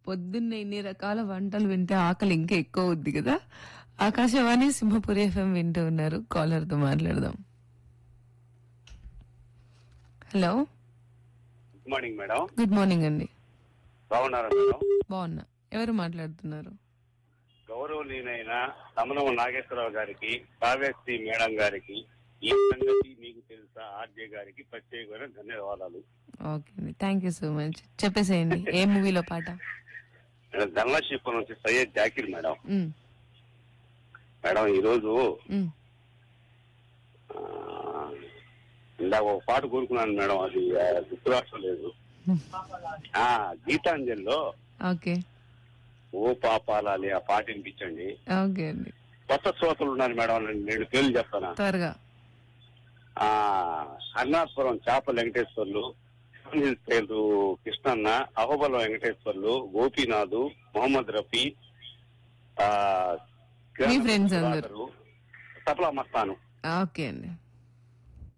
పొద్దున్న ఇన్ని రకాల వంటలు వింటే ఆకలి ఇంకా ఎక్కువ అవుద్ది కదా ఆకాశవాణి సింహపురి ఎఫ్ఎం వింటూ ఉన్నారు కాలర్ తో మాట్లాడదాం hello good morning madam good morning అండి బాగున్నారా మేడం బాగున్నా ఎవరు మాట్లాడుతున్నారు గౌరవనీయులైన తమనం నాగేశ్వరరావు గారికి కావ్యశ్రీ మేడం గారికి ఈ సంగతి మీకు తెలుసా ఆర్జే గారికి ప్రత్యేకమైన ధన్యవాదాలు ఓకే అండి థ్యాంక్ యూ సో మచ్ చెప్పేసేయండి ఏ మూవీలో పాట మేడం ధనలక్ష్మీపురం నుంచి సయ్యద్ జాకిర్ మేడం ఉమ్, మేడం ఈరోజు ఉమ్, ఆ, ఇందాక ఒక పాట కోరుకున్నాను మేడం అది ఆ, గుర్తు రావట్లేదు ఆ గీతాంజలిలో ఓకే ఓ పాపాలాలి ఆ పాట వినిపించండి ఓకే అండి కొత్త శ్రోతలు ఉన్నారు మేడం నేను పేర్లు చెప్తానా త్వరగా ఆ అన్నాపురం చేప వెంకటేశ్వర్లు సెవెన్ హిల్స్ పేరు కృష్ణన్న అహోబలం వెంకటేశ్వర్లు గోపీనాథ్ మొహమ్మద్ రఫీ ఆ మీ friends అందరు. సుధాకరు, సఫలా మస్తాను ఓకే అండి